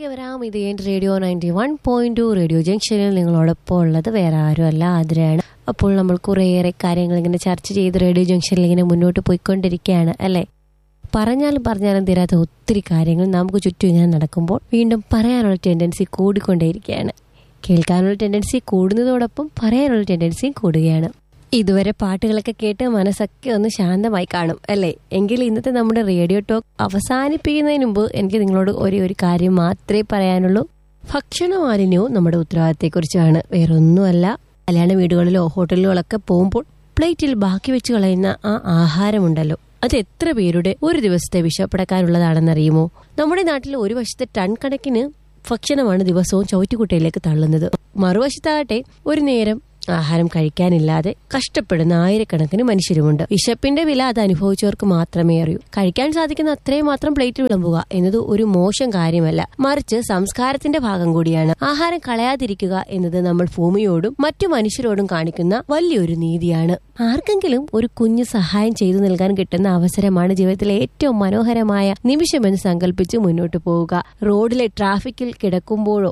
തിരികെ വരാം ഇത് എൻ്റെ radio ninety one point two radio ജംഗ്ഷനിൽ നിങ്ങളോടൊപ്പം ഉള്ളത് വേറെ ആരുമല്ല ആതിരയാണ് അപ്പോൾ നമ്മൾ കുറേയേറെ കാര്യങ്ങൾ ഇങ്ങനെ ചർച്ച ചെയ്ത് റേഡിയോ ജംഗ്ഷനിൽ ഇങ്ങനെ മുന്നോട്ട് പോയിക്കൊണ്ടിരിക്കുകയാണ് അല്ലേ പറഞ്ഞാലും പറഞ്ഞാലും തീരാത്ത ഒത്തിരി കാര്യങ്ങൾ നമുക്ക് ചുറ്റും ഇങ്ങനെ നടക്കുമ്പോൾ വീണ്ടും പറയാനുള്ള ടെൻഡൻസി കൂടിക്കൊണ്ടേയിരിക്കുകയാണ് കേൾക്കാനുള്ള ടെൻഡൻസി കൂടുന്നതോടൊപ്പം പറയാനുള്ള ടെൻഡൻസിയും കൂടുകയാണ് ഇതുവരെ പാട്ടുകളൊക്കെ കേട്ട് മനസ്സൊക്കെ ഒന്ന് ശാന്തമായി കാണും അല്ലേ എങ്കിൽ ഇന്നത്തെ നമ്മുടെ റേഡിയോ ടോക്ക് അവസാനിപ്പിക്കുന്നതിന് മുമ്പ് എനിക്ക് നിങ്ങളോട് ഒരേ ഒരു കാര്യം മാത്രമേ പറയാനുള്ളൂ ഭക്ഷണ മാലിന്യവും നമ്മുടെ ഉത്തരവാദിത്തത്തെക്കുറിച്ചാണ് വേറൊന്നുമല്ല കല്യാണ വീടുകളിലോ ഹോട്ടലുകളൊക്കെ പോകുമ്പോൾ പ്ലേറ്റിൽ ബാക്കി വെച്ച് കളയുന്ന ആ ആഹാരമുണ്ടല്ലോ അത് എത്ര പേരുടെ ഒരു ദിവസത്തെ വിശപ്പടക്കാനുള്ളതാണെന്നറിയുമോ നമ്മുടെ നാട്ടിൽ ഒരു വശത്തെ ടൺ കണക്കിന് ഭക്ഷണമാണ് ദിവസവും ചവിറ്റുകുട്ടയിലേക്ക് തള്ളുന്നത് മറുവശത്താകട്ടെ ഒരു നേരം ആഹാരം കഴിക്കാനില്ലാതെ കഷ്ടപ്പെടുന്ന ആയിരക്കണക്കിന് മനുഷ്യരുമുണ്ട് വിശപ്പിന്റെ വില അത് അനുഭവിച്ചവർക്ക് മാത്രമേ അറിയൂ കഴിക്കാൻ സാധിക്കുന്ന അത്രയും മാത്രം പ്ലേറ്റ് വിളമ്പുക എന്നത് ഒരു മോശം കാര്യമല്ല മറിച്ച് സംസ്കാരത്തിന്റെ ഭാഗം കൂടിയാണ് ആഹാരം കളയാതിരിക്കുക എന്നത് നമ്മൾ ഭൂമിയോടും മറ്റു മനുഷ്യരോടും കാണിക്കുന്ന വലിയൊരു നീതിയാണ് ആർക്കെങ്കിലും ഒരു കുഞ്ഞു സഹായം ചെയ്തു നൽകാൻ കിട്ടുന്ന അവസരമാണ് ജീവിതത്തിലെ ഏറ്റവും മനോഹരമായ നിമിഷമെന്ന് സങ്കല്പിച്ച് മുന്നോട്ട് പോവുക റോഡിലെ ട്രാഫിക്കിൽ കിടക്കുമ്പോഴോ